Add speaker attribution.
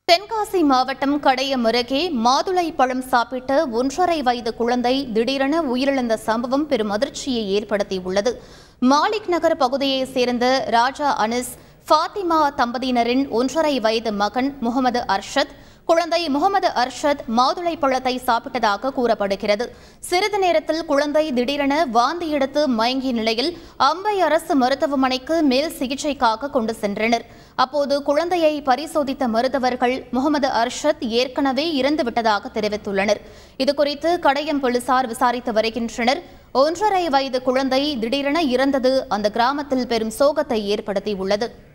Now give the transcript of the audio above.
Speaker 1: தென்காசி மாவட்டம் கடையம் அருகே மாதுளை பழம் சாப்பிட்ட ஒன்றரை வயது குழந்தை திடீரென உயிரிழந்த சம்பவம் பெரும் அதிர்ச்சியை ஏற்படுத்தியுள்ளது மாலிக் நகர் பகுதியைச் சேர்ந்த ராஜா அனிஸ் ஃபாத்திமா தம்பதியினரின் ஒன்றரை வயது மகன் முகமது அர்ஷத் குழந்தை முகமது அர்ஷத் மாதுளை பழத்தை சாப்பிட்டதாக கூறப்படுகிறது சிறிது நேரத்தில் குழந்தை திடீரென வாந்தி எடுத்து மயங்கிய நிலையில் அம்பை அரசு மருத்துவமனைக்கு மேல் சிகிச்சைக்காக கொண்டு சென்றனர் அப்போது குழந்தையை பரிசோதித்த மருத்துவர்கள் முகமது அர்ஷத் ஏற்கனவே இறந்துவிட்டதாக தெரிவித்துள்ளனர் இதுகுறித்து கடையம் போலீசார் விசாரித்து வருகின்றனர் ஒன்றரை வயது குழந்தை திடீரென இறந்தது அந்த கிராமத்தில் பெரும் சோகத்தை ஏற்படுத்தியுள்ளது